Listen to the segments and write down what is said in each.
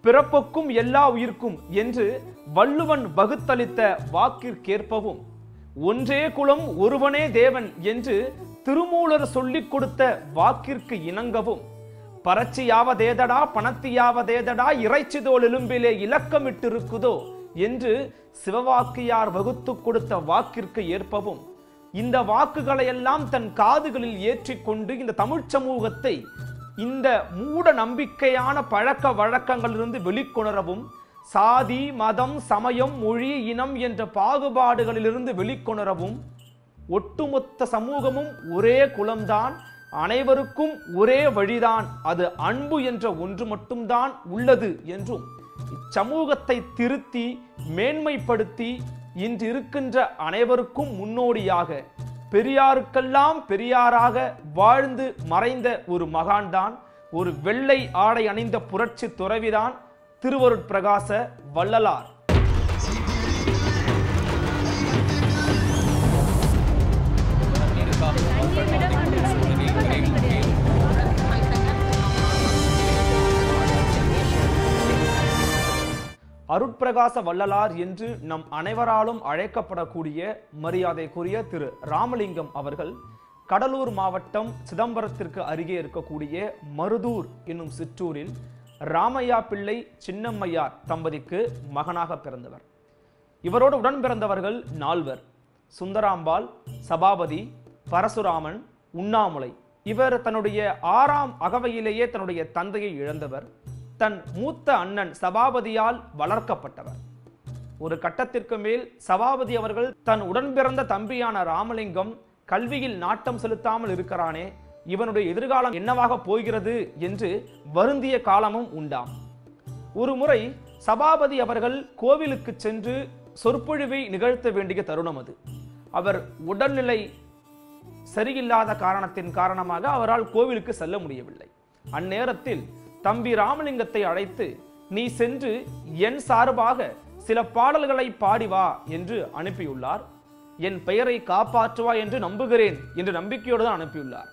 பிறப்புக்கும் எல்லா உயிர்க்கும் என்று வள்ளுவன் வகுத்தளித்த வாக்கிற்கேற்பவும் ஒன்றே குலம் ஒருவனே தேவன் என்று திருமூலர் சொல்லிக் கொடுத்த வாக்கிற்கு இணங்கவும் பறச்சியாவதேதடா பணத்தியாவதேதடா இறைச்சிதோல் எலும்பிலே இலக்கமிட்டிருக்குதோ என்று சிவவாக்கியார் வகுத்து கொடுத்த வாக்கிற்கு ஏற்பவும் இந்த வாக்குகளை எல்லாம் தன் காதுகளில் ஏற்றிக்கொண்டு இந்த தமிழ்ச் சமூகத்தை இந்த மூட நம்பிக்கையான பழக்க வழக்கங்களிலிருந்து வெளிக்கொணரவும் சாதி மதம் சமயம் மொழி இனம் என்ற பாகுபாடுகளிலிருந்து வெளிக்கொணரவும் ஒட்டுமொத்த சமூகமும் ஒரே குலம்தான் அனைவருக்கும் ஒரே வழிதான் அது அன்பு என்ற ஒன்று மட்டும்தான் உள்ளது என்றும் இச்சமூகத்தை திருத்தி மேன்மைப்படுத்தி இன்று இருக்கின்ற அனைவருக்கும் முன்னோடியாக பெரியாருக்கெல்லாம் பெரியாராக வாழ்ந்து மறைந்த ஒரு மகான்தான் ஒரு வெள்ளை ஆடை அணிந்த புரட்சி துறவிதான் திருவருட்பிரகாச வள்ளலார் அருட்பிரகாச வள்ளலார் என்று நம் அனைவராலும் அழைக்கப்படக்கூடிய மரியாதைக்குரிய திரு ராமலிங்கம் அவர்கள் கடலூர் மாவட்டம் சிதம்பரத்திற்கு அருகே இருக்கக்கூடிய மருதூர் என்னும் சிற்றூரில் ராமையா பிள்ளை சின்னம்மையார் தம்பதிக்கு மகனாக பிறந்தவர் இவரோடு உடன் பிறந்தவர்கள் நால்வர் சுந்தராம்பாள் சபாபதி பரசுராமன் உண்ணாமுலை இவர் தன்னுடைய ஆறாம் அகவையிலேயே தன்னுடைய தந்தையை இழந்தவர் தன் மூத்த அண்ணன் சபாபதியால் வளர்க்கப்பட்டவர் ஒரு கட்டத்திற்கு மேல் சபாபதி அவர்கள் தன் உடன் பிறந்த தம்பியான ராமலிங்கம் கல்வியில் நாட்டம் செலுத்தாமல் இருக்கிறானே இவனுடைய எதிர்காலம் என்னவாக போகிறது என்று வருந்திய காலமும் உண்டாம் ஒரு முறை சபாபதி அவர்கள் கோவிலுக்கு சென்று சொற்பொழிவை நிகழ்த்த வேண்டிய தருணம் அது அவர் உடல்நிலை சரியில்லாத காரணத்தின் காரணமாக அவரால் கோவிலுக்கு செல்ல முடியவில்லை அந்நேரத்தில் தம்பி ராமலிங்கத்தை அழைத்து நீ சென்று என் சார்பாக சில பாடல்களை பாடி வா என்று அனுப்பியுள்ளார் என் பெயரை காப்பாற்றுவா என்று நம்புகிறேன் என்று நம்பிக்கையோடு தான் அனுப்பியுள்ளார்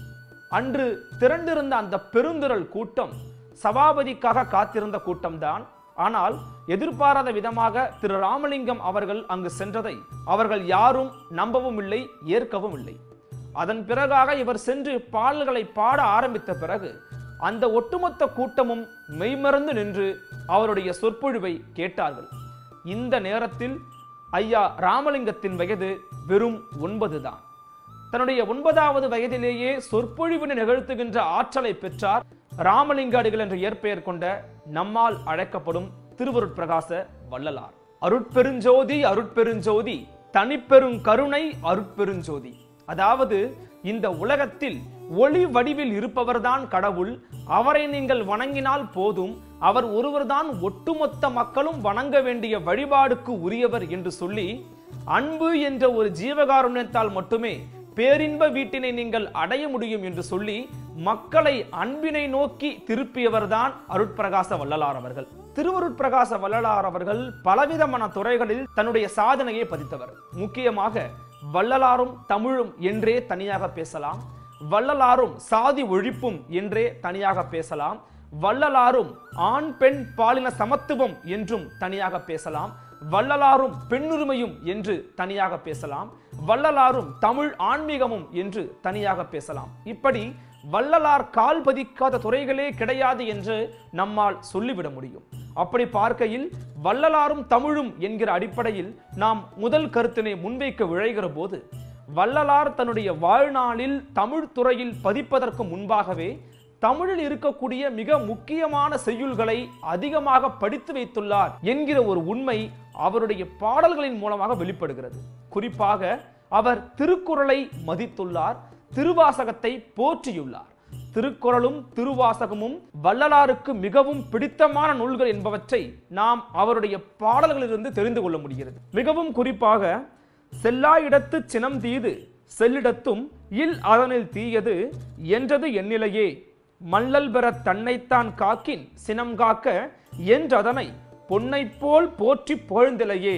அன்று திரண்டிருந்த அந்த பெருந்திரள் கூட்டம் சபாபதிக்காக காத்திருந்த கூட்டம்தான் ஆனால் எதிர்பாராத விதமாக திரு ராமலிங்கம் அவர்கள் அங்கு சென்றதை அவர்கள் யாரும் நம்பவும் இல்லை ஏற்கவும் இல்லை அதன் பிறகாக இவர் சென்று பாடல்களை பாட ஆரம்பித்த பிறகு அந்த ஒட்டுமொத்த கூட்டமும் மெய்மறந்து நின்று அவருடைய சொற்பொழிவை கேட்டார்கள் இந்த நேரத்தில் ஐயா ராமலிங்கத்தின் வயது வெறும் ஒன்பது தான் தன்னுடைய ஒன்பதாவது வயதிலேயே சொற்பொழிவினை நிகழ்த்துகின்ற ஆற்றலை பெற்றார் ராமலிங்க அடிகள் என்ற இயற்பெயர் கொண்ட நம்மால் அழைக்கப்படும் திருவருட்பிரகாச வள்ளலார் அருட்பெருஞ்சோதி அருட்பெருஞ்சோதி தனிப்பெரும் கருணை அருட்பெருஞ்சோதி அதாவது இந்த உலகத்தில் ஒளி வடிவில் இருப்பவர்தான் கடவுள் அவரை நீங்கள் வணங்கினால் போதும் அவர் ஒருவர்தான் ஒட்டுமொத்த மக்களும் வணங்க வேண்டிய வழிபாடுக்கு உரியவர் என்று சொல்லி அன்பு என்ற ஒரு ஜீவகாருண்யத்தால் மட்டுமே பேரின்ப வீட்டினை நீங்கள் அடைய முடியும் என்று சொல்லி மக்களை அன்பினை நோக்கி திருப்பியவர்தான் அருட்பிரகாச வள்ளலார் அவர்கள் திருவருட்பிரகாச வள்ளலார் அவர்கள் பலவிதமான துறைகளில் தன்னுடைய சாதனையை பதித்தவர் முக்கியமாக வள்ளலாரும் தமிழும் என்றே தனியாக பேசலாம் வள்ளலாரும் சாதி ஒழிப்பும் என்றே தனியாக பேசலாம் வள்ளலாரும் ஆண் பெண் பாலின சமத்துவம் என்றும் தனியாக பேசலாம் வள்ளலாரும் பெண்ணுரிமையும் என்று தனியாக பேசலாம் வள்ளலாரும் தமிழ் ஆன்மீகமும் என்று தனியாக பேசலாம் இப்படி வள்ளலார் கால் பதிக்காத துறைகளே கிடையாது என்று நம்மால் சொல்லிவிட முடியும் அப்படி பார்க்கையில் வள்ளலாரும் தமிழும் என்கிற அடிப்படையில் நாம் முதல் கருத்தினை முன்வைக்க விழைகிற போது வள்ளலார் தன்னுடைய வாழ்நாளில் தமிழ் துறையில் பதிப்பதற்கு முன்பாகவே தமிழில் இருக்கக்கூடிய மிக முக்கியமான செய்யுள்களை அதிகமாக படித்து வைத்துள்ளார் என்கிற ஒரு உண்மை அவருடைய பாடல்களின் மூலமாக வெளிப்படுகிறது குறிப்பாக அவர் திருக்குறளை மதித்துள்ளார் திருவாசகத்தை போற்றியுள்ளார் திருக்குறளும் திருவாசகமும் வள்ளலாருக்கு மிகவும் பிடித்தமான நூல்கள் என்பவற்றை நாம் அவருடைய பாடல்களிலிருந்து தெரிந்து கொள்ள முடிகிறது மிகவும் குறிப்பாக செல்லா இடத்து சினம் தீது செல்லிடத்தும் இல் அதனில் தீயது என்றது எண்ணிலையே மல்லல் பெற தன்னைத்தான் காக்கின் சினம் காக்க என்றதனை பொன்னைப் போல் போற்றி புகழ்ந்திலையே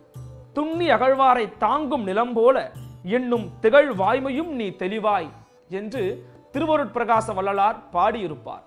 துண்ணி அகழ்வாரை தாங்கும் நிலம் போல என்னும் திகழ் வாய்மையும் நீ தெளிவாய் என்று திருவருட்பிரகாச வள்ளலார் பாடியிருப்பார்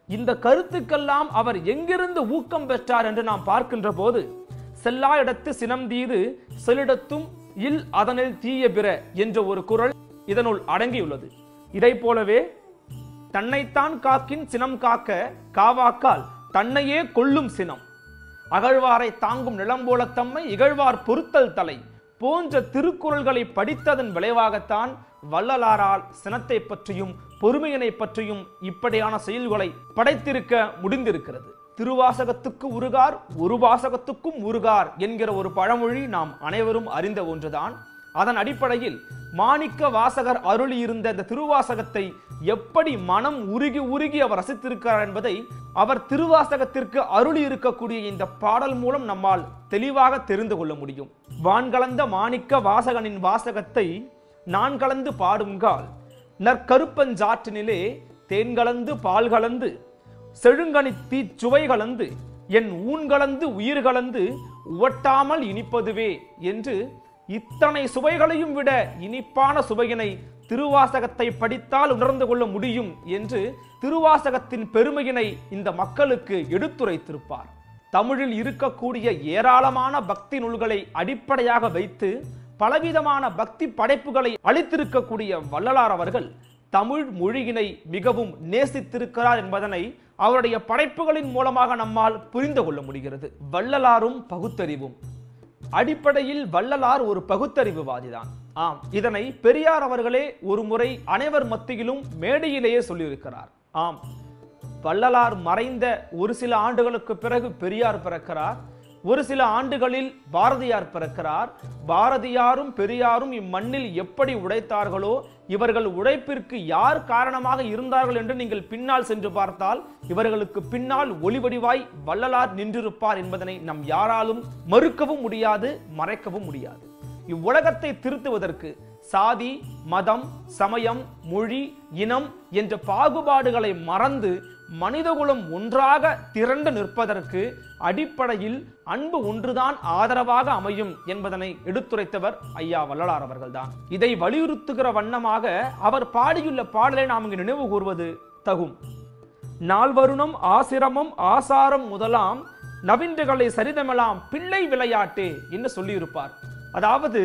இந்த கருத்துக்கெல்லாம் அவர் எங்கிருந்து ஊக்கம் பெற்றார் என்று நாம் பார்க்கின்ற போது செல்லா இடத்து சினம் தீது செல்லிடத்தும் இல் அதனில் தீய பிற என்ற ஒரு குரல் இதனுள் அடங்கியுள்ளது இதை போலவே தன்னைத்தான் காக்கின் சினம் காக்க காவாக்கால் தன்னையே கொல்லும் சினம் அகழ்வாரை தாங்கும் நிலம்போல தம்மை இகழ்வார் பொறுத்தல் தலை போன்ற திருக்குறள்களை படித்ததன் விளைவாகத்தான் வள்ளலாரால் சினத்தை பற்றியும் பொறுமையினை பற்றியும் இப்படியான செயல்களை படைத்திருக்க முடிந்திருக்கிறது திருவாசகத்துக்கு உருகார் ஒரு வாசகத்துக்கும் உருகார் என்கிற ஒரு பழமொழி நாம் அனைவரும் அறிந்த ஒன்றுதான் அதன் அடிப்படையில் மாணிக்க வாசகர் அருளி இருந்த இந்த திருவாசகத்தை எப்படி மனம் உருகி உருகி அவர் ரசித்திருக்கிறார் என்பதை அவர் திருவாசகத்திற்கு அருளி இருக்கக்கூடிய இந்த பாடல் மூலம் நம்மால் தெளிவாக தெரிந்து கொள்ள முடியும் வான்கலந்த மாணிக்க வாசகனின் வாசகத்தை நான் கலந்து பாடுங்கால் நற்கருப்பஞ்சாற்றினிலே தேன் கலந்து பால் கலந்து செழுங்கனி தீச்சுவை கலந்து என் ஊன் கலந்து உயிர் கலந்து உவட்டாமல் இனிப்பதுவே என்று இத்தனை சுவைகளையும் விட இனிப்பான சுவையினை திருவாசகத்தை படித்தால் உணர்ந்து கொள்ள முடியும் என்று திருவாசகத்தின் பெருமையினை இந்த மக்களுக்கு எடுத்துரைத்திருப்பார் தமிழில் இருக்கக்கூடிய ஏராளமான பக்தி நூல்களை அடிப்படையாக வைத்து பலவிதமான பக்தி படைப்புகளை அளித்திருக்கக்கூடிய வள்ளலார் அவர்கள் தமிழ் மொழியினை மிகவும் நேசித்திருக்கிறார் என்பதனை அவருடைய படைப்புகளின் மூலமாக நம்மால் புரிந்து கொள்ள முடிகிறது வள்ளலாரும் பகுத்தறிவும் அடிப்படையில் வள்ளலார் ஒரு பகுத்தறிவுவாதிதான் ஆம் இதனை பெரியார் அவர்களே ஒரு முறை அனைவர் மத்தியிலும் மேடையிலேயே சொல்லியிருக்கிறார் ஆம் வள்ளலார் மறைந்த ஒரு சில ஆண்டுகளுக்கு பிறகு பெரியார் பிறக்கிறார் ஒரு சில ஆண்டுகளில் பாரதியார் பிறக்கிறார் பாரதியாரும் பெரியாரும் இம்மண்ணில் எப்படி உடைத்தார்களோ இவர்கள் உழைப்பிற்கு யார் காரணமாக இருந்தார்கள் என்று நீங்கள் பின்னால் சென்று பார்த்தால் இவர்களுக்கு பின்னால் ஒளிவடிவாய் வள்ளலார் நின்றிருப்பார் என்பதனை நம் யாராலும் மறுக்கவும் முடியாது மறைக்கவும் முடியாது இவ்வுலகத்தை திருத்துவதற்கு சாதி மதம் சமயம் மொழி இனம் என்ற பாகுபாடுகளை மறந்து மனிதகுலம் ஒன்றாக திரண்டு நிற்பதற்கு அடிப்படையில் அன்பு ஒன்றுதான் ஆதரவாக அமையும் என்பதனை எடுத்துரைத்தவர் ஐயா வள்ளலார் அவர்கள்தான் இதை வலியுறுத்துகிற வண்ணமாக அவர் பாடியுள்ள பாடலை நாம் இங்கு நினைவு கூர்வது தகும் நால்வருணம் ஆசிரமம் ஆசாரம் முதலாம் நவின்றுகளை சரிதமெல்லாம் பிள்ளை விளையாட்டே என்று சொல்லியிருப்பார் அதாவது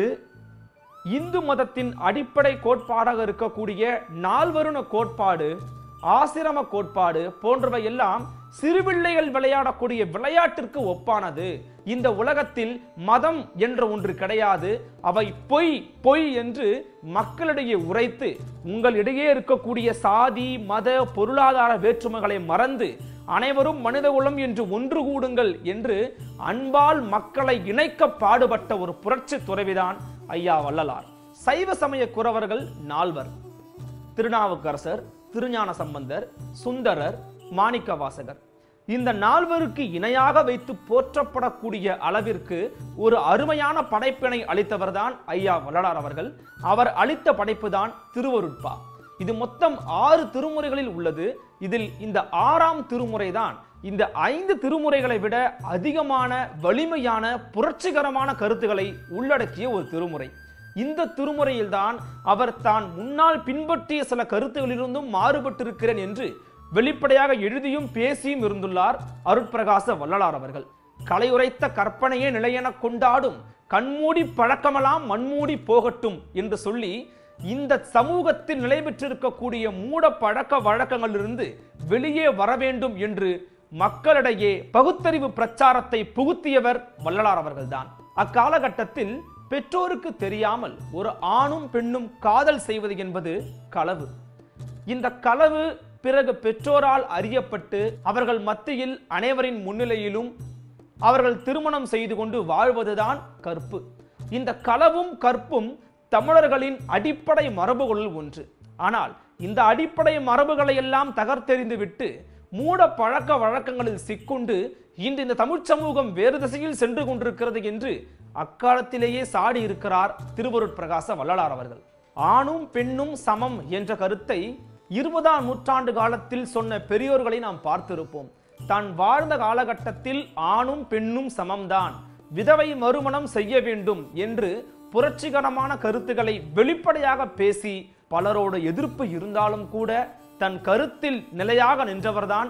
இந்து மதத்தின் அடிப்படை கோட்பாடாக இருக்கக்கூடிய நால்வருண கோட்பாடு ஆசிரம கோட்பாடு போன்றவை எல்லாம் சிறுபிள்ளைகள் விளையாடக்கூடிய விளையாட்டிற்கு ஒப்பானது இந்த உலகத்தில் மதம் என்ற ஒன்று கிடையாது அவை பொய் பொய் என்று மக்களிடையே உரைத்து உங்களிடையே இருக்கக்கூடிய சாதி மத பொருளாதார வேற்றுமைகளை மறந்து அனைவரும் மனிதகுலம் என்று ஒன்று கூடுங்கள் என்று அன்பால் மக்களை இணைக்க பாடுபட்ட ஒரு புரட்சி துறவிதான் ஐயா வள்ளலார் சைவ சமய குறவர்கள் நால்வர் திருநாவுக்கரசர் திருஞான சம்பந்தர் சுந்தரர் மாணிக்க வாசகர் இந்த நால்வருக்கு இணையாக வைத்து போற்றப்படக்கூடிய அளவிற்கு ஒரு அருமையான படைப்பினை அளித்தவர்தான் ஐயா வள்ளலார் அவர்கள் அவர் அளித்த படைப்பு தான் திருவருட்பா இது மொத்தம் ஆறு திருமுறைகளில் உள்ளது இதில் இந்த ஆறாம் திருமுறை தான் இந்த ஐந்து திருமுறைகளை விட அதிகமான வலிமையான புரட்சிகரமான கருத்துக்களை உள்ளடக்கிய ஒரு திருமுறை இந்த திருமுறையில்தான் அவர் தான் முன்னால் பின்பற்றிய சில கருத்துகளிலிருந்தும் மாறுபட்டிருக்கிறேன் என்று வெளிப்படையாக எழுதியும் பேசியும் இருந்துள்ளார் அருட்பிரகாச வள்ளலார் அவர்கள் கலையுரைத்த கற்பனையே நிலையென கொண்டாடும் கண்மூடி பழக்கமெல்லாம் மண்மூடி போகட்டும் என்று சொல்லி இந்த சமூகத்தில் நிலை பெற்றிருக்கக்கூடிய மூட பழக்க வழக்கங்களிலிருந்து வெளியே வர வேண்டும் என்று மக்களிடையே பகுத்தறிவு பிரச்சாரத்தை புகுத்தியவர் வள்ளலார் அவர்கள்தான் அக்காலகட்டத்தில் பெற்றோருக்கு தெரியாமல் ஒரு ஆணும் பெண்ணும் காதல் செய்வது என்பது களவு இந்த களவு பிறகு பெற்றோரால் அறியப்பட்டு அவர்கள் மத்தியில் அனைவரின் முன்னிலையிலும் அவர்கள் திருமணம் செய்து கொண்டு வாழ்வதுதான் கற்பு இந்த களவும் கற்பும் தமிழர்களின் அடிப்படை மரபுகளில் ஒன்று ஆனால் இந்த அடிப்படை மரபுகளை எல்லாம் தகர்த்தெறிந்து விட்டு மூட பழக்க வழக்கங்களில் சிக்குண்டு இன்று இந்த தமிழ்ச் சமூகம் வேறு திசையில் சென்று கொண்டிருக்கிறது என்று அக்காலத்திலேயே சாடி இருக்கிறார் திருவருட்பிரகாச வள்ளலார் அவர்கள் ஆணும் பெண்ணும் சமம் என்ற கருத்தை இருபதாம் நூற்றாண்டு காலத்தில் சொன்ன பெரியோர்களை நாம் பார்த்திருப்போம் தான் வாழ்ந்த காலகட்டத்தில் ஆணும் பெண்ணும் சமம்தான் விதவை மறுமணம் செய்ய வேண்டும் என்று புரட்சிகரமான கருத்துக்களை வெளிப்படையாக பேசி பலரோட எதிர்ப்பு இருந்தாலும் கூட தன் கருத்தில் நிலையாக நின்றவர்தான்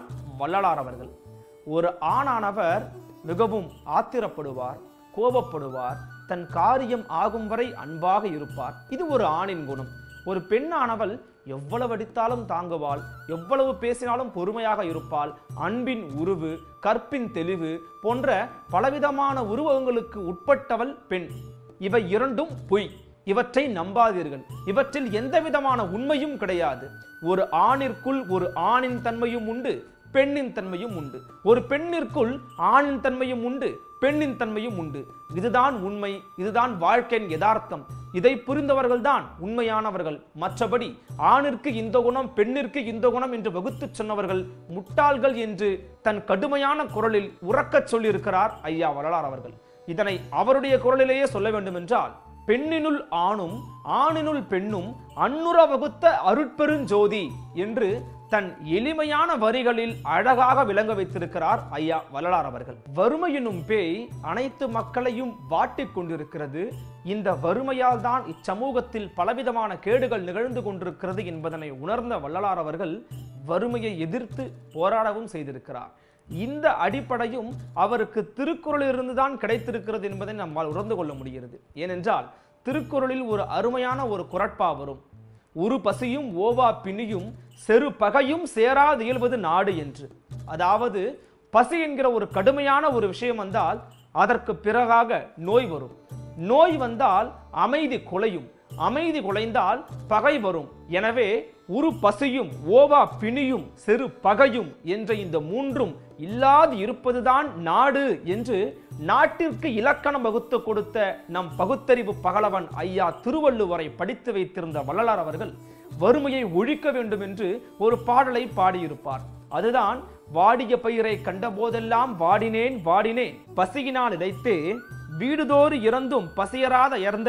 வள்ளலார் அவர்கள் ஒரு ஆணானவர் மிகவும் ஆத்திரப்படுவார் கோபப்படுவார் தன் காரியம் ஆகும் வரை அன்பாக இருப்பார் இது ஒரு ஆணின் குணம் ஒரு பெண்ணானவள் எவ்வளவு அடித்தாலும் தாங்குவாள் எவ்வளவு பேசினாலும் பொறுமையாக இருப்பாள் அன்பின் உருவு கற்பின் தெளிவு போன்ற பலவிதமான உருவங்களுக்கு உட்பட்டவள் பெண் இவை இரண்டும் பொய் இவற்றை நம்பாதீர்கள் இவற்றில் எந்த விதமான உண்மையும் கிடையாது ஒரு ஆணிற்குள் ஒரு ஆணின் தன்மையும் உண்டு பெண்ணின் தன்மையும் உண்டு ஒரு பெண்ணிற்குள் ஆணின் தன்மையும் உண்டு பெண்ணின் தன்மையும் உண்டு இதுதான் உண்மை இதுதான் வாழ்க்கையின் யதார்த்தம் இதை புரிந்தவர்கள்தான் உண்மையானவர்கள் மற்றபடி ஆணிற்கு இந்த குணம் பெண்ணிற்கு இந்த குணம் என்று வகுத்துச் சொன்னவர்கள் முட்டாள்கள் என்று தன் கடுமையான குரலில் உறக்கச் சொல்லியிருக்கிறார் ஐயா வரலாறு அவர்கள் இதனை அவருடைய குரலிலேயே சொல்ல வேண்டும் என்றால் பெண்ணினுள் ஆணும் ஆணினுள் பெண்ணும் அன்னுர வகுத்த அருட்பெருஞ்சோதி என்று தன் எளிமையான வரிகளில் அழகாக விளங்க வைத்திருக்கிறார் ஐயா வள்ளலார் அவர்கள் வறுமை எனும் பேய் அனைத்து மக்களையும் வாட்டிக் கொண்டிருக்கிறது இந்த வறுமையால் தான் இச்சமூகத்தில் பலவிதமான கேடுகள் நிகழ்ந்து கொண்டிருக்கிறது என்பதனை உணர்ந்த வள்ளலார் அவர்கள் வறுமையை எதிர்த்து போராடவும் செய்திருக்கிறார் இந்த அடிப்படையும் அவருக்கு திருக்குறளிலிருந்து தான் கிடைத்திருக்கிறது என்பதை நம்மால் உணர்ந்து கொள்ள முடிகிறது ஏனென்றால் திருக்குறளில் ஒரு அருமையான ஒரு குரட்பா வரும் உரு பசியும் ஓவா பிணியும் செரு பகையும் சேராது இயல்வது நாடு என்று அதாவது பசி என்கிற ஒரு கடுமையான ஒரு விஷயம் வந்தால் அதற்கு பிறகாக நோய் வரும் நோய் வந்தால் அமைதி குலையும் அமைதி குலைந்தால் பகை வரும் எனவே உரு பசியும் ஓவா பிணியும் செரு பகையும் என்ற இந்த மூன்றும் இல்லாது இருப்பதுதான் நாடு என்று நாட்டிற்கு இலக்கணம் வகுத்து கொடுத்த நம் பகுத்தறிவு பகலவன் ஐயா திருவள்ளுவரை படித்து வைத்திருந்த வள்ளலார் அவர்கள் வறுமையை ஒழிக்க வேண்டும் என்று ஒரு பாடலை பாடியிருப்பார் அதுதான் வாடிய பயிரை கண்டபோதெல்லாம் வாடினேன் வாடினேன் பசியினால் இதைத்தேன் வீடுதோறு இறந்தும் பசியராத இறந்த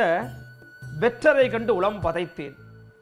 வெற்றரை கண்டு உளம் பதைத்தேன்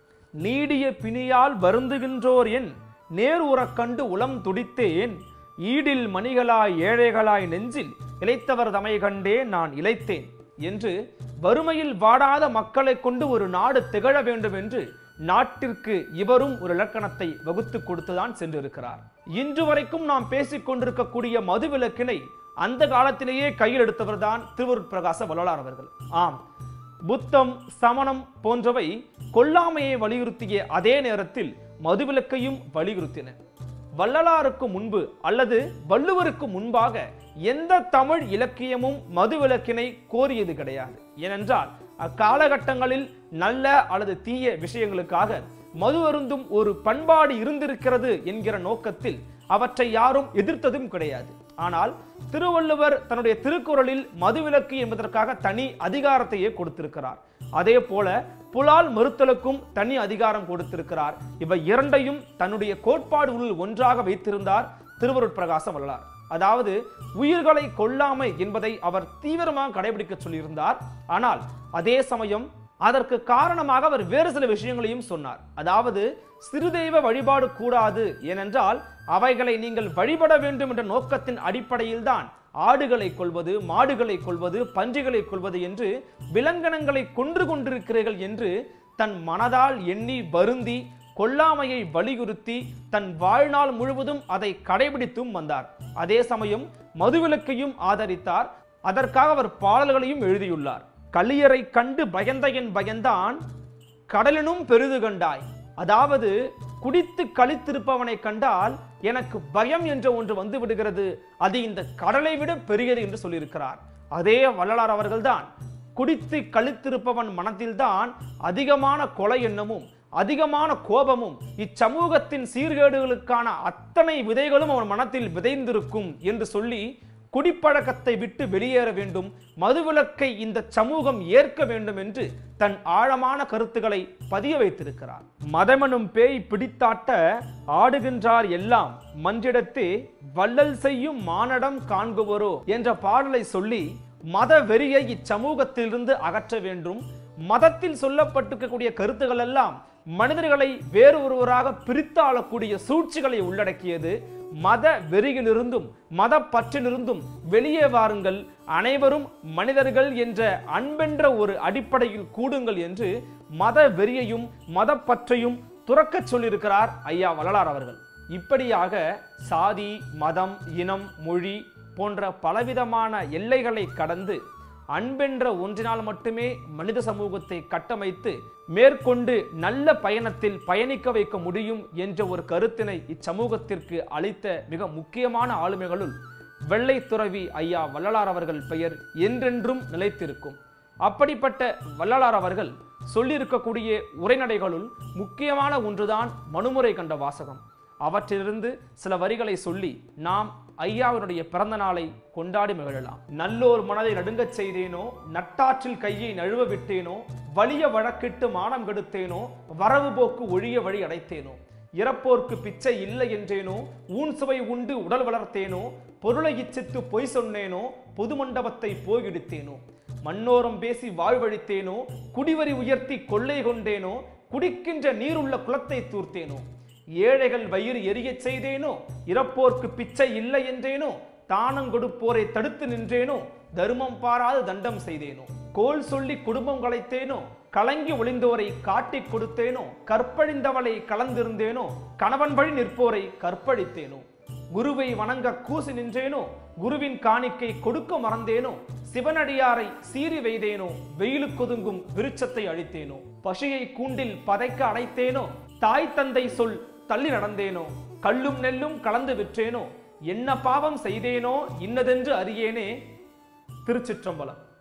நீடிய பிணியால் வருந்துகின்றோர் என் நேர் உறக் கண்டு உளம் துடித்தேன் ஈடில் மணிகளாய் ஏழைகளாய் நெஞ்சில் இளைத்தவர் தமை கண்டே நான் இளைத்தேன் என்று வறுமையில் வாடாத மக்களைக் கொண்டு ஒரு நாடு திகழ வேண்டும் என்று நாட்டிற்கு இவரும் ஒரு இலக்கணத்தை வகுத்து கொடுத்துதான் சென்றிருக்கிறார் இன்று வரைக்கும் நாம் பேசிக் கொண்டிருக்கக்கூடிய மதுவிலக்கினை அந்த காலத்திலேயே கையில் எடுத்தவர்தான் திருவருட்பிரகாச வள்ளலார் அவர்கள் ஆம் புத்தம் சமணம் போன்றவை கொல்லாமையை வலியுறுத்திய அதே நேரத்தில் மதுவிலக்கையும் வலியுறுத்தின வள்ளலாருக்கு முன்பு அல்லது வள்ளுவருக்கு முன்பாக எந்த தமிழ் இலக்கியமும் மதுவிலக்கினை கோரியது கிடையாது ஏனென்றால் அக்காலகட்டங்களில் நல்ல அல்லது தீய விஷயங்களுக்காக மது அருந்தும் ஒரு பண்பாடு இருந்திருக்கிறது என்கிற நோக்கத்தில் அவற்றை யாரும் எதிர்த்ததும் கிடையாது ஆனால் திருவள்ளுவர் தன்னுடைய திருக்குறளில் மதுவிலக்கு என்பதற்காக தனி அதிகாரத்தையே கொடுத்திருக்கிறார் அதே போல புலால் மறுத்தலுக்கும் தனி அதிகாரம் கொடுத்திருக்கிறார் இவை இரண்டையும் தன்னுடைய கோட்பாடுகளில் ஒன்றாக வைத்திருந்தார் திருவருட்பிரகாச வள்ளலார் அதாவது உயிர்களை கொல்லாமை என்பதை அவர் தீவிரமாக கடைபிடிக்க சொல்லியிருந்தார் ஆனால் அதே சமயம் அதற்கு காரணமாக அவர் வேறு சில விஷயங்களையும் சொன்னார் அதாவது சிறுதெய்வ வழிபாடு கூடாது ஏனென்றால் அவைகளை நீங்கள் வழிபட வேண்டும் என்ற நோக்கத்தின் அடிப்படையில் தான் ஆடுகளை கொள்வது மாடுகளை கொள்வது பன்றிகளை கொள்வது என்று விலங்கனங்களை கொன்று கொண்டிருக்கிறீர்கள் என்று தன் மனதால் எண்ணி வருந்தி கொல்லாமையை வலியுறுத்தி தன் வாழ்நாள் முழுவதும் அதை கடைபிடித்தும் வந்தார் அதே சமயம் மதுவிலக்கையும் ஆதரித்தார் அதற்காக அவர் பாடல்களையும் எழுதியுள்ளார் களியரை கண்டு பயந்த என் பயந்தான் கடலினும் பெரிது கண்டாய் அதாவது குடித்து கழித்திருப்பவனை கண்டால் எனக்கு பயம் என்ற ஒன்று வந்து விடுகிறது அது இந்த கடலை விட பெரியது என்று சொல்லியிருக்கிறார் அதே வள்ளலார் அவர்கள்தான் குடித்து கழித்திருப்பவன் மனத்தில்தான் அதிகமான கொலை எண்ணமும் அதிகமான கோபமும் இச்சமூகத்தின் சீர்கேடுகளுக்கான அத்தனை விதைகளும் அவன் மனத்தில் விதைந்திருக்கும் என்று சொல்லி குடிப்பழக்கத்தை விட்டு வெளியேற வேண்டும் மதுவிலக்கை இந்த சமூகம் ஏற்க வேண்டும் என்று தன் ஆழமான கருத்துக்களை பதிய வைத்திருக்கிறார் மதமெனும் பேய் பிடித்தாட்ட ஆடுகின்றார் எல்லாம் மன்றிடத்தே வள்ளல் செய்யும் மானடம் காண்குவரோ என்ற பாடலை சொல்லி மத வெறியை இச்சமூகத்திலிருந்து அகற்ற வேண்டும் மதத்தில் சொல்லப்பட்டிருக்கக்கூடிய கருத்துக்கள் எல்லாம் மனிதர்களை வேறு ஒருவராக பிரித்து ஆளக்கூடிய சூழ்ச்சிகளை உள்ளடக்கியது மத வெறியிலிருந்தும் மத பற்றிலிருந்தும் வெளியே வாருங்கள் அனைவரும் மனிதர்கள் என்ற அன்பென்ற ஒரு அடிப்படையில் கூடுங்கள் என்று மத வெறியையும் மத பற்றையும் துறக்கச் சொல்லியிருக்கிறார் ஐயா வள்ளலார் அவர்கள் இப்படியாக சாதி மதம் இனம் மொழி போன்ற பலவிதமான எல்லைகளை கடந்து அன்பென்ற ஒன்றினால் மட்டுமே மனித சமூகத்தை கட்டமைத்து மேற்கொண்டு நல்ல பயணத்தில் பயணிக்க வைக்க முடியும் என்ற ஒரு கருத்தினை இச்சமூகத்திற்கு அளித்த மிக முக்கியமான ஆளுமைகளுள் வெள்ளை துறவி ஐயா வள்ளலார் அவர்கள் பெயர் என்றென்றும் நிலைத்திருக்கும் அப்படிப்பட்ட வள்ளலார் அவர்கள் சொல்லியிருக்கக்கூடிய உரைநடைகளுள் முக்கியமான ஒன்றுதான் மனுமுறை கண்ட வாசகம் அவற்றிலிருந்து சில வரிகளை சொல்லி நாம் ஐயாவினுடைய பிறந்த நாளை கொண்டாடி மகிழலாம் நல்லோர் மனதை நடுங்கச் செய்தேனோ நட்டாற்றில் கையை நழுவ விட்டேனோ வலிய வழக்கிட்டு மானம் கெடுத்தேனோ வரவு போக்கு ஒழிய வழி அடைத்தேனோ இறப்போர்க்கு பிச்சை இல்லை என்றேனோ ஊன் சுவை உண்டு உடல் வளர்த்தேனோ பொருளை இச்சித்து பொய் சொன்னேனோ பொது மண்டபத்தை போயிடுத்தேனோ மண்ணோரம் பேசி வாழ்வழித்தேனோ குடிவரி உயர்த்தி கொள்ளை கொண்டேனோ குடிக்கின்ற நீருள்ள குளத்தை தூர்த்தேனோ ஏழைகள் வயிறு எரியச் செய்தேனோ இறப்போர்க்கு பிச்சை இல்லை என்றேனோ தானம் கொடுப்போரை தடுத்து நின்றேனோ தர்மம் பாராது தண்டம் செய்தேனோ கோல் சொல்லி குடும்பம் களைத்தேனோ கலங்கி ஒளிந்தோரை காட்டிக் கொடுத்தேனோ கற்பழிந்தவளை கலந்திருந்தேனோ கணவன் வழி நிற்போரை கற்பழித்தேனோ குருவை வணங்க கூசி நின்றேனோ குருவின் காணிக்கை கொடுக்க மறந்தேனோ சிவனடியாரை சீறி வைதேனோ வெயிலுக்கொதுங்கும் விருட்சத்தை அழித்தேனோ பசியை கூண்டில் பதைக்க அடைத்தேனோ தாய் தந்தை சொல் தள்ளி நடந்தேனோ கல்லும் நெல்லும் கலந்து விற்றேனோ என்ன பாவம் செய்தேனோ இன்னதென்று அறியேனே திருச்சிற்றம்பலம்